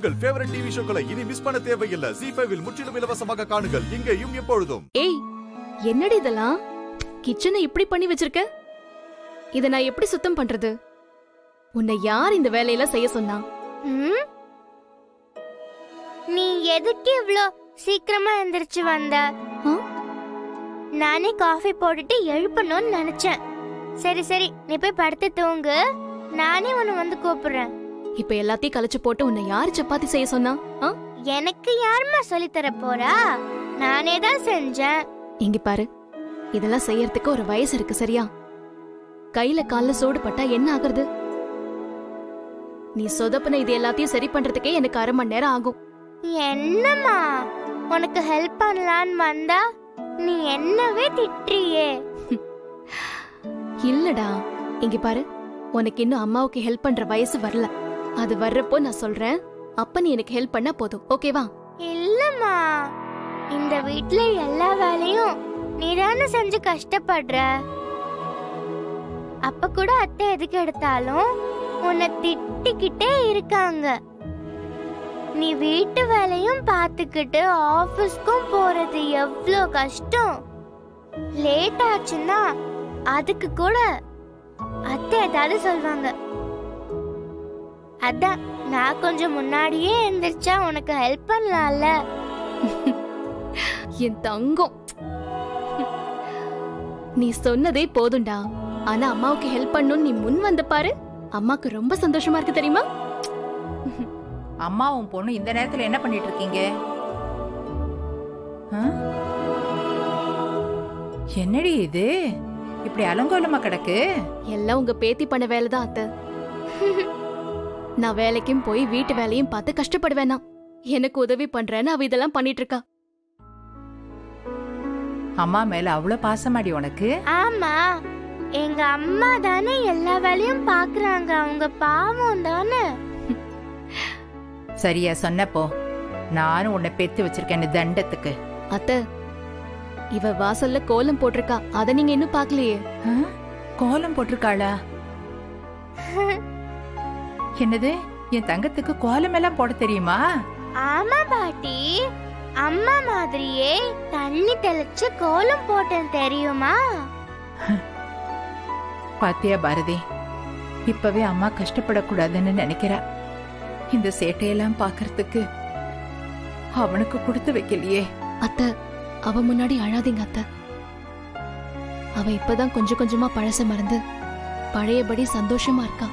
உங்கள் favourite TV ஷோக்களை இனி miss பண்ண தேவையில்லை ஜி ஃபைவில் முற்றிலும் இலவசமாக காணுங்கள் இங்கேயும் எப்பொழுதும் ஏய் என்னடி இதெல்லாம் கிச்சனை இப்படி பண்ணி வச்சிருக்க இத நான் எப்படி சுத்தம் பண்றது உன்னை யார் இந்த வேலையெல்லாம் செய்ய சொன்னா ம்? நீ எதுக்கு இவ்ளோ சீக்கிரமா எந்திரிச்சு வந்த ஆ? நானே காஃபி போட்டுட்டு எழுப்பணும்னு நினைச்சேன் சரி சரி நீ போய் படுத்து தூங்கு நானே உன்னை வந்து கூப்பிடுறேன் இப்ப எல்லாத்தையும் கலைச்சு போட்டு உன்னை யார் சப்பாத்தி செய்ய சொன்னா ஆ? எனக்கு யாரும்மா சொல்லி தர போறா நானே தான் செஞ்சேன் இங்க பாரு இதெல்லாம் செய்யறதுக்கு ஒரு வயசு இருக்கு சரியா கையில கால்ல சூடு பட்டா என்ன ஆகுறது நீ சொதப்புன இது எல்லாத்தையும் சரி பண்றதுக்கே எனக்கு அரை மணி நேரம் ஆகும் என்னம்மா உனக்கு ஹெல்ப் பண்ணலான்னு வந்தா நீ என்னவே திட்டுறியே இல்லடா இங்க பாரு உனக்கு இன்னும் அம்மாவுக்கு ஹெல்ப் பண்ற வயசு வரல அது வர்றப்போ நான் சொல்றேன் அப்ப நீ எனக்கு ஹெல்ப் பண்ணா போதும் ஓகேவா இல்லம்மா இந்த வீட்ல எல்லா வேலையும் நீதானே செஞ்சு கஷ்டப்படுற அப்ப கூட அத்தை எதுக்கு எடுத்தாலும் உன்னை திட்டிக்கிட்டே இருக்காங்க நீ வீட்டு வேலையும் பார்த்துக்கிட்டு ஆபீஸ்க்கும் போறது எவ்வளோ கஷ்டம் லேட் ஆச்சுன்னா அதுக்கு கூட அத்தை ஏதாவது சொல்வாங்க அதான் நான் கொஞ்சம் முன்னாடியே எந்திரிச்சா உனக்கு ஹெல்ப் பண்ணலாம்ல என் தங்கம் நீ சொன்னதே போதும்டா ஆனா அம்மாவுக்கு ஹெல்ப் பண்ணணும்னு நீ முன் வந்து பாரு அம்மாக்கு ரொம்ப சந்தோஷமா இருக்கு தெரியுமா அம்மாவும் பொண்ணு இந்த நேரத்துல என்ன பண்ணிட்டு இருக்கீங்க ஆ? என்னடி இது இப்படி அலங்கோலமா கிடக்கு எல்லாம் உங்க பேத்தி பண்ண வேலைதான் அத்தை நான் வேலைக்கும் போய் வீட்டு வேலையும் பார்த்து கஷ்டப்படுவேனா எனக்கு உதவி பண்றேன்னு அவ இதெல்லாம் பண்ணிட்டு இருக்கா அம்மா மேல அவ்வளவு பாசமாடி உனக்கு ஆமா எங்க அம்மா தானே எல்லா வேலையும் பாக்குறாங்க அவங்க பாவம் தானே சரியா சொன்னப்போ நானும் உன்னை பெத்து வச்சிருக்கேன் தண்டத்துக்கு அத்தை இவ வாசல்ல கோலம் போட்டிருக்கா அத நீங்க இன்னும் பாக்கலையே ஆ? கோலம் போட்டிருக்காளா என்னது என் தங்கத்துக்கு கோலம் எல்லாம் போட தெரியுமா ஆமா பாட்டி அம்மா மாதிரியே தண்ணி தெளிச்சு கோலம் போட்டேன் தெரியுமா பாத்தியா பாரதி இப்பவே அம்மா கஷ்டப்படக்கூடாதுன்னு நினைக்கிறா இந்த சேட்டையெல்லாம் பாக்குறதுக்கு அவனுக்கு கொடுத்து வைக்கலையே அத்தை அவ முன்னாடி அழாதீங்க அத்தை அவ இப்பதான் கொஞ்சம் கொஞ்சமா பழச மறந்து பழையபடி சந்தோஷமா இருக்கா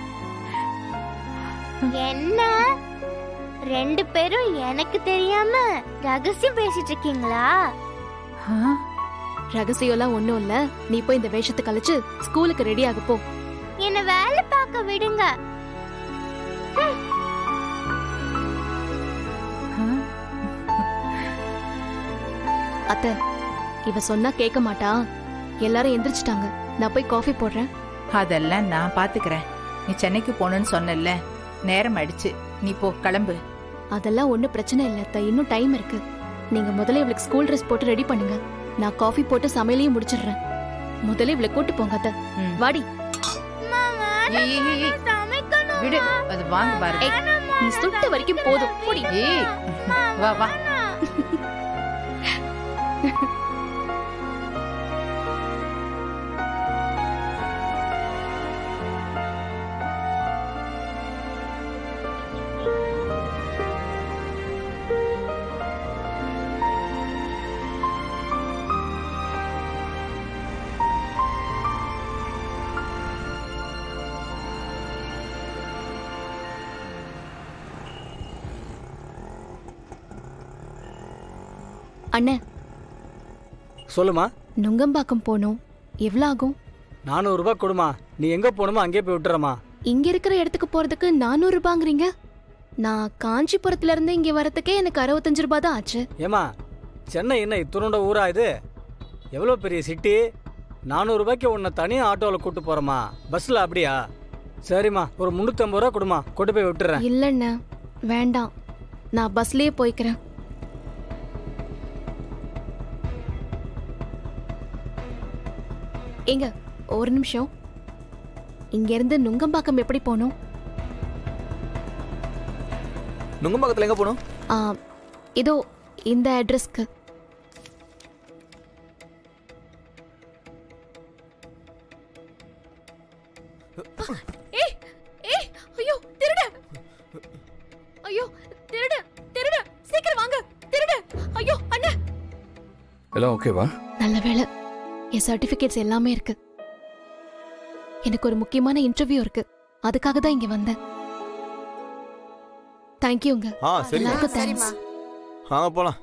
என்ன ரெண்டு பேரும் எனக்கு தெரியாம ரகசியம் பேசிட்டு இருக்கீங்களா ஆ? ரகசியம்லாம் ஒண்ணும் இல்ல நீ போய் இந்த வேஷத்தை கழிச்சு ஸ்கூலுக்கு ரெடி ஆக போ என்ன வேலை பார்க்க விடுங்க ஆ? அத்தை இவ சொன்னா கேட்க மாட்டா எல்லாரும் எந்திரிச்சிட்டாங்க நான் போய் காஃபி போடுறேன் அதெல்லாம் நான் பாத்துக்கிறேன் நீ சென்னைக்கு போகணும்னு சொன்னல நேரம் ஆயிடுச்சு நீ போ கிளம்பு அதெல்லாம் ஒண்ணும் பிரச்சனை இல்ல அத்தை இன்னும் டைம் இருக்கு நீங்க முதல்ல இவளுக்கு ஸ்கூல் ட்ரெஸ் போட்டு ரெடி பண்ணுங்க நான் காஃபி போட்டு சமையலையும் முடிச்சிடுறேன் முதல்ல இவளை கூட்டு போங்க அத்தை ம். வாடி ஏய், ஏய், ஏய், ஏய். விடு அது வாங்க பாரதி நீ சுட்ட வரைக்கும் போதும் போடி ஏய் வா வா அண்ணே சொல்லுமா நுங்கம்பாக்கம் போனோம் எவ்வளவு ஆகும் நானூறு ரூபாய் கொடுமா நீ எங்க போகணுமோ அங்கேயே போய் விட்டுறமா இங்க இருக்கிற இடத்துக்கு போறதுக்கு நானூறு ரூபாங்கிறீங்க நான் காஞ்சிபுரத்துல இருந்து இங்க வரதுக்கே எனக்கு அறுபத்தஞ்சு ரூபாய் தான் ஆச்சு ஏமா சென்னை என்ன இத்துணுண்ட ஊரா இது எவ்வளோ பெரிய சிட்டி நானூறு ரூபாய்க்கு உன்னை தனியாக ஆட்டோவில் கூட்டு போகிறோமா பஸ்ஸில் அப்படியா சரிம்மா ஒரு முந்நூற்றம்பது ரூபா கொடுமா கொண்டு போய் விட்டுறேன் இல்லண்ணே வேண்டாம் நான் பஸ்லயே போய்க்கிறேன் ஏங்க ஒரு நிமிஷம் இங்க இருந்து நுங்கம்பாக்கம் எப்படி போகணும் நுங்கம்பாக்கத்தில் எங்கே போகணும் ஆ, இதோ இந்த அட்ரஸ்க்கு ஏய் ஏய் ஐயோ திருட ஐயோ திருட திருட சீக்கிரம் வாங்க திருட ஐயோ அண்ணா எல்லாம் ஓகேவா நல்ல வேளை என் சர்டிபிகேட்ஸ் எல்லாமே இருக்கு எனக்கு ஒரு முக்கியமான இன்டர்வியூ இருக்கு அதுக்காக தான் இங்க வந்தேன் தேங்க்யூங்க ஆ சரி எல்லாருக்கும் தேங்க்ஸ் வாங்க போகலாம்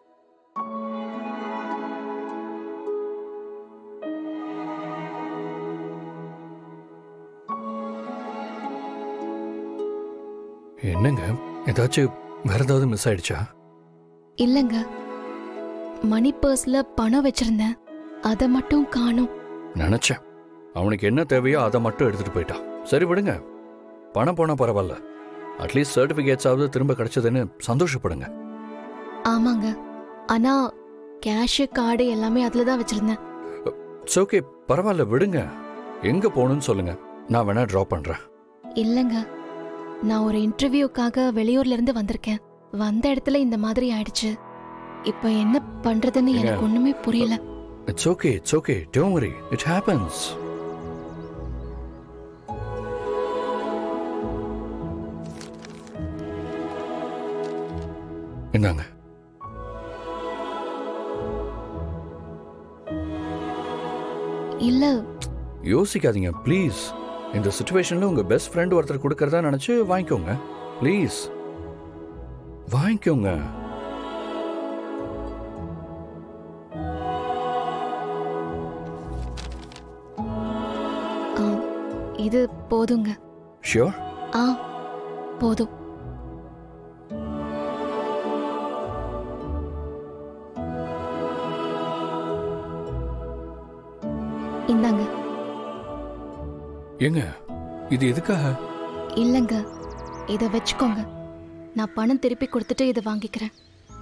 என்னங்க ஏதாச்சும் வேற ஏதாவது மிஸ் ஆயிடுச்சா இல்லங்க மணி பர்ஸ்ல பணம் வச்சிருந்தேன் அதை மட்டும் காணும் நினைச்சேன் அவனுக்கு என்ன தேவையோ அதை மட்டும் எடுத்துட்டு போயிட்டான் சரி விடுங்க பணம் போனா பரவாயில்ல அட்லீஸ்ட் சர்டிபிகேட்ஸ் ஆவது திரும்ப கிடைச்சதுன்னு சந்தோஷப்படுங்க ஆமாங்க ஆனா கேஷ் கார்டு எல்லாமே அதுல தான் வச்சிருந்தேன் இட்ஸ் ஓகே பரவாயில்ல விடுங்க எங்க போகணும்னு சொல்லுங்க நான் வேணா ட்ராப் பண்றேன் இல்லங்க நான் ஒரு இன்டர்வியூக்காக வெளியூர்ல இருந்து வந்திருக்கேன் வந்த இடத்துல இந்த மாதிரி ஆயிடுச்சு இப்ப என்ன பண்றதுன்னு எனக்கு ஏங்க? ஒண்ணுமே புரியல it's okay it's okay don't worry it happens இந்தாங்க இல்ல யோசிக்காதீங்க ப்ளீஸ் இந்த சுச்சுவேஷன்ல உங்க பெஸ்ட் ஃப்ரெண்ட் ஒருத்தர் கொடுக்கறதா நினைச்சு வாங்கிக்கோங்க ப்ளீஸ் வாங்கிக்கோங்க ஆ, இது போதுங்க ஷியோர் ஆ போதும் இந்தாங்க ஏங்க இது எதுக்காக இல்லங்க இத வச்சுக்கோங்க நான் பணம் திருப்பி கொடுத்துட்டு இதை வாங்கிக்கிறேன்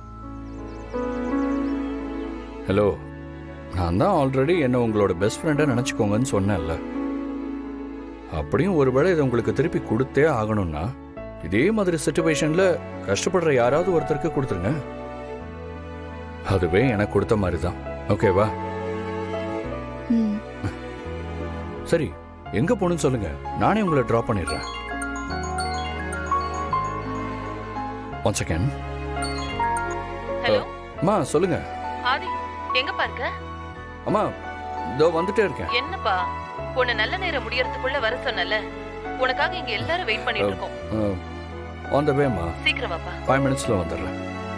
ஹலோ நான் தான் ஆல்ரெடி என்ன உங்களோட பெஸ்ட் ஃப்ரெண்டை நினச்சிக்கோங்கன்னு சொன்னேன்ல அப்படியும் ஒருவேளை இதை உங்களுக்கு திருப்பி கொடுத்தே ஆகணும்னா இதே மாதிரி சுச்சுவேஷன்ல கஷ்டப்படுற யாராவது ஒருத்தருக்கு கொடுத்துருங்க அதுவே எனக்கு கொடுத்த மாதிரி தான் ஓகேவா ம் சரி எங்க போகணும்னு சொல்லுங்க நானே உங்களை ட்ராப் பண்ணிடுறேன் ஒன் செகண்ட் ஹலோ அம்மா சொல்லுங்க ஆதி எங்கப்பா இருக்க அம்மா இதோ வந்துட்டே இருக்கேன் என்னப்பா உன்னை நல்ல நேரம் முடியறதுக்குள்ள வர சொன்னல உனக்காக இங்க எல்லாரும் வெயிட் பண்ணிட்டு இருக்கோம் ஆன் த வேம்மா சீக்கிரம் வாப்பா ஃபைவ் மினிட்ஸில் வந்துடுறேன்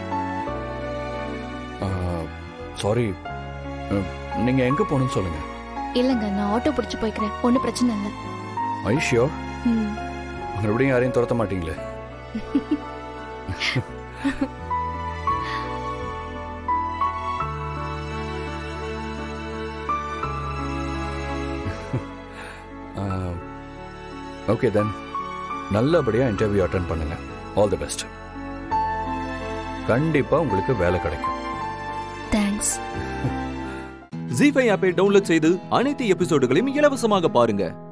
சாரி நீங்கள் எங்கே போகணும்னு சொல்லுங்கள் இல்லங்க நான் ஆட்டோ பிடிச்சு போய்க்கிறேன் ஒன்றும் பிரச்சனை இல்லை ஐஷியோ ம் மறுபடியும் யாரையும் துரத்த மாட்டீங்களே ஓகே தென் நல்லபடியாக இன்டர்வியூ அட்டன் பண்ணுங்க ஆல் தி பெஸ்ட் கண்டிப்பாக உங்களுக்கு வேலை கிடைக்கும் தேங்க்ஸ் ஜி ஃபைவ் ஆப்பை டவுன்லோட் செய்து அனைத்து எபிசோடுகளையும் இலவசமாக பாருங்க